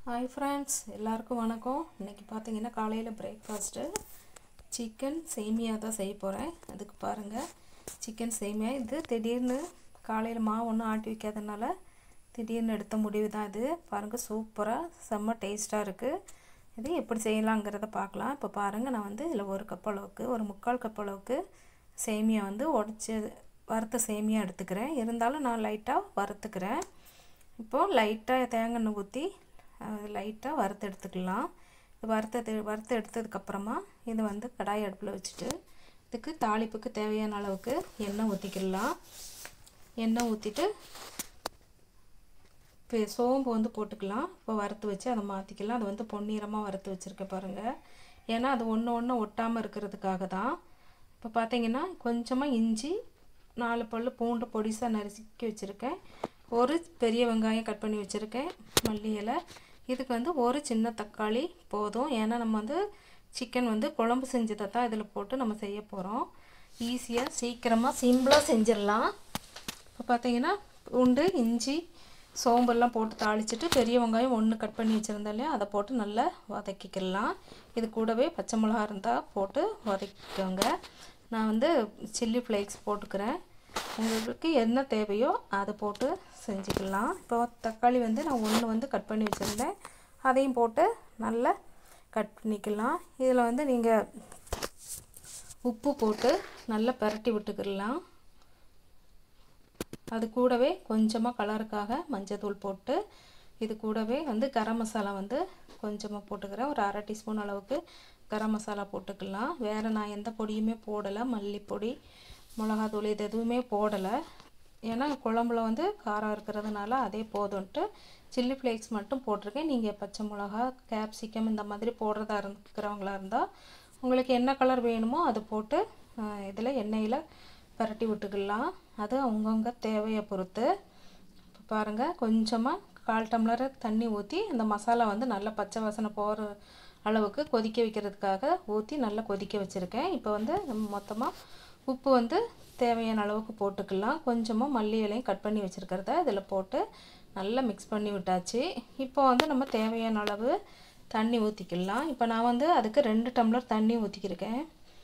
hi friends எல்லாருக்கும் வணக்கம் இன்றைக்கி பார்த்தீங்கன்னா காலையில் பிரேக்ஃபாஸ்ட்டு சிக்கன் சேமியா தான் செய்ய போகிறேன் அதுக்கு பாருங்கள் சிக்கன் சேமியா இது திடீர்னு காலையில் மாவு ஒன்றும் ஆட்டி வைக்காதனால திடீர்னு எடுத்த முடிவு தான் இது பாருங்கள் சூப்பராக செம்ம டேஸ்ட்டாக இருக்குது இது எப்படி செய்யலாங்கிறத பார்க்கலாம் இப்போ பாருங்கள் நான் வந்து இதில் ஒரு கப் அளவுக்கு ஒரு முக்கால் கப் அளவுக்கு சேமியா வந்து உடச்சி வறுத்த சேமியா எடுத்துக்கிறேன் இருந்தாலும் நான் லைட்டாக வறுத்துக்கிறேன் இப்போது லைட்டாக தேங்காய் எண்ணெய் ஊற்றி லைட்டாக வறுத்து எடுத்துக்கலாம் இது வறுத்தது வறுத்து எடுத்ததுக்கப்புறமா இது வந்து கடாய் அடுப்பில் வச்சுட்டு இதுக்கு தாளிப்புக்கு தேவையான அளவுக்கு எண்ணெய் ஊற்றிக்கிடலாம் எண்ணெய் ஊற்றிட்டு இப்போ சோம்பு வந்து போட்டுக்கலாம் இப்போ வறுத்து வச்சு அதை மாற்றிக்கலாம் அது வந்து பொன்னிறமாக வறுத்து வச்சுருக்கேன் பாருங்கள் ஏன்னா அது ஒன்று ஒன்று ஒட்டாமல் இருக்கிறதுக்காக தான் இப்போ பார்த்தீங்கன்னா கொஞ்சமாக இஞ்சி நாலு பல் பூண்டு பொடிசாக நறுக்கி வச்சுருக்கேன் ஒரு பெரிய வெங்காயம் கட் பண்ணி வச்சுருக்கேன் மல்லி இலை இதுக்கு வந்து ஒரு சின்ன தக்காளி போதும் ஏன்னா நம்ம வந்து சிக்கன் வந்து குழம்பு செஞ்சதை தான் இதில் போட்டு நம்ம செய்ய போகிறோம் ஈஸியாக சீக்கிரமாக சிம்பிளாக செஞ்சிடலாம் இப்போ பார்த்தீங்கன்னா பூண்டு இஞ்சி சோம்பெல்லாம் போட்டு தாளிச்சிட்டு பெரிய வெங்காயம் ஒன்று கட் பண்ணி வச்சுருந்தா இல்லையா அதை போட்டு நல்லா வதக்கிக்கலாம் இது கூடவே பச்சை மிளகா இருந்தால் போட்டு வதக்கிக்கோங்க நான் வந்து சில்லி ஃப்ளேக்ஸ் போட்டுக்கிறேன் உங்களுக்கு என்ன தேவையோ அதை போட்டு செஞ்சுக்கலாம் இப்போ தக்காளி வந்து நான் ஒன்று வந்து கட் பண்ணி வச்சுருந்தேன் அதையும் போட்டு நல்லா கட் பண்ணிக்கலாம் இதில் வந்து நீங்கள் உப்பு போட்டு நல்லா பரட்டி விட்டுக்கிடலாம் அது கூடவே கொஞ்சமாக கலருக்காக மஞ்சத்தூள் போட்டு இது கூடவே வந்து கரம் மசாலா வந்து கொஞ்சமாக போட்டுக்கிறேன் ஒரு அரை டீஸ்பூன் அளவுக்கு கரம் மசாலா போட்டுக்கலாம் வேறு நான் எந்த பொடியுமே போடலை மல்லிப்பொடி மிளகாத்தூள் இது எதுவுமே போடலை ஏன்னா குழம்புல வந்து காரம் இருக்கிறதுனால அதே போதும்ன்ட்டு சில்லி ஃப்ளேக்ஸ் மட்டும் போட்டிருக்கேன் நீங்கள் பச்சை மிளகா கேப்சிகம் இந்த மாதிரி போடுறதா இருக்கிறவங்களா இருந்தால் உங்களுக்கு என்ன கலர் வேணுமோ அதை போட்டு இதில் எண்ணெயில் பரட்டி விட்டுக்கலாம் அது அவங்கவுங்க தேவையை பொறுத்து இப்போ பாருங்கள் கொஞ்சமாக கால் டம்ளர் தண்ணி ஊற்றி அந்த மசாலா வந்து நல்லா பச்சை வாசனை போகிற அளவுக்கு கொதிக்க வைக்கிறதுக்காக ஊற்றி நல்லா கொதிக்க வச்சுருக்கேன் இப்போ வந்து நம்ம மொத்தமாக உப்பு வந்து தேவையான அளவுக்கு போட்டுக்கலாம் கொஞ்சமாக மல்லி இலையும் கட் பண்ணி வச்சுருக்கிறத இதில் போட்டு நல்லா மிக்ஸ் பண்ணி விட்டாச்சு இப்போ வந்து நம்ம தேவையான அளவு தண்ணி ஊற்றிக்கலாம் இப்போ நான் வந்து அதுக்கு ரெண்டு டம்ளர் தண்ணி ஊற்றிக்கிருக்கேன்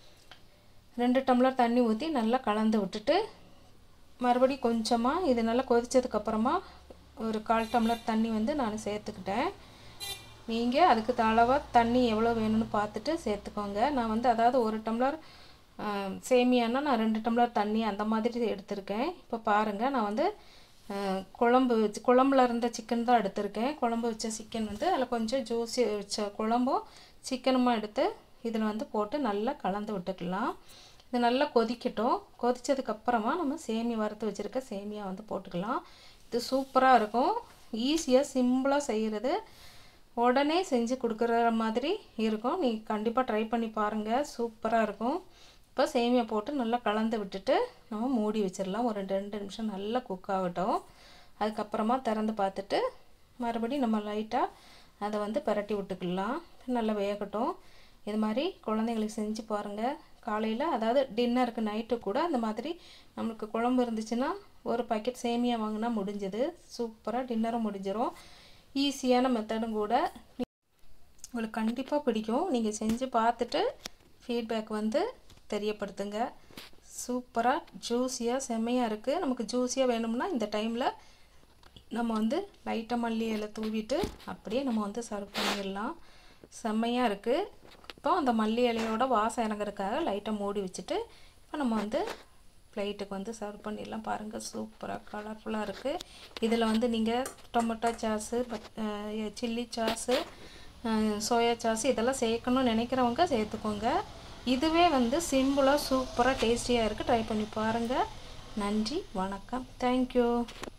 ரெண்டு டம்ளர் தண்ணி ஊற்றி நல்லா கலந்து விட்டுட்டு மறுபடி கொஞ்சமாக இது நல்லா கொதித்ததுக்கப்புறமா ஒரு கால் டம்ளர் தண்ணி வந்து நான் சேர்த்துக்கிட்டேன் நீங்கள் அதுக்கு அளவாக தண்ணி எவ்வளோ வேணும்னு பார்த்துட்டு சேர்த்துக்கோங்க நான் வந்து அதாவது ஒரு டம்ளர் சேமியானா நான் ரெண்டு டம்ளர் தண்ணி அந்த மாதிரி எடுத்திருக்கேன் இப்போ பாருங்கள் நான் வந்து குழம்பு வச்சு குழம்புல இருந்த சிக்கன் தான் எடுத்திருக்கேன் குழம்பு வச்ச சிக்கன் வந்து அதில் கொஞ்சம் ஜூஸி வச்ச குழம்பும் சிக்கனுமா எடுத்து இதில் வந்து போட்டு நல்லா கலந்து விட்டுக்கலாம் இது நல்லா கொதிக்கட்டும் கொதித்ததுக்கப்புறமா நம்ம சேமி வறுத்து வச்சுருக்க சேமியா வந்து போட்டுக்கலாம் இது சூப்பராக இருக்கும் ஈஸியாக சிம்பிளாக செய்கிறது உடனே செஞ்சு கொடுக்குற மாதிரி இருக்கும் நீ கண்டிப்பாக ட்ரை பண்ணி பாருங்கள் சூப்பராக இருக்கும் இப்போ சேமியா போட்டு நல்லா கலந்து விட்டுட்டு நம்ம மூடி வச்சிடலாம் ஒரு ரெண்டு நிமிஷம் நல்லா குக் ஆகட்டும் அதுக்கப்புறமா திறந்து பார்த்துட்டு மறுபடியும் நம்ம லைட்டாக அதை வந்து பரட்டி விட்டுக்கலாம் நல்லா வேகட்டும் இது மாதிரி குழந்தைங்களுக்கு செஞ்சு பாருங்கள் காலையில் அதாவது டின்னருக்கு நைட்டு கூட அந்த மாதிரி நம்மளுக்கு குழம்பு இருந்துச்சுன்னா ஒரு பாக்கெட் சேமியா வாங்கினா முடிஞ்சது சூப்பராக டின்னரும் முடிஞ்சிடும் ஈஸியான மெத்தடும் கூட உங்களுக்கு கண்டிப்பாக பிடிக்கும் நீங்கள் செஞ்சு பார்த்துட்டு ஃபீட்பேக் வந்து தெரியப்படுத்துங்க சூப்பராக ஜூஸியாக செம்மையாக இருக்குது நமக்கு ஜூஸியாக வேணும்னா இந்த டைமில் நம்ம வந்து லைட்டாக மல்லி இலை தூவிட்டு அப்படியே நம்ம வந்து சர்வ் பண்ணிடலாம் செம்மையாக இருக்குது இப்போ அந்த மல்லி இலையோட வாசம் இறங்குறதுக்காக லைட்டாக மூடி வச்சுட்டு இப்போ நம்ம வந்து பிளேட்டுக்கு வந்து சர்வ் பண்ணிடலாம் பாருங்கள் சூப்பராக கலர்ஃபுல்லாக இருக்குது இதில் வந்து நீங்கள் tomato sauce but chilli sauce soya sauce இதெல்லாம் சேர்க்கணும்னு நினைக்கிறவங்க சேர்த்துக்கோங்க இதுவே வந்து சிம்பிளாக சூப்பராக டேஸ்டியாக இருக்குது ட்ரை பண்ணி பாருங்கள் நன்றி வணக்கம் தேங்க்யூ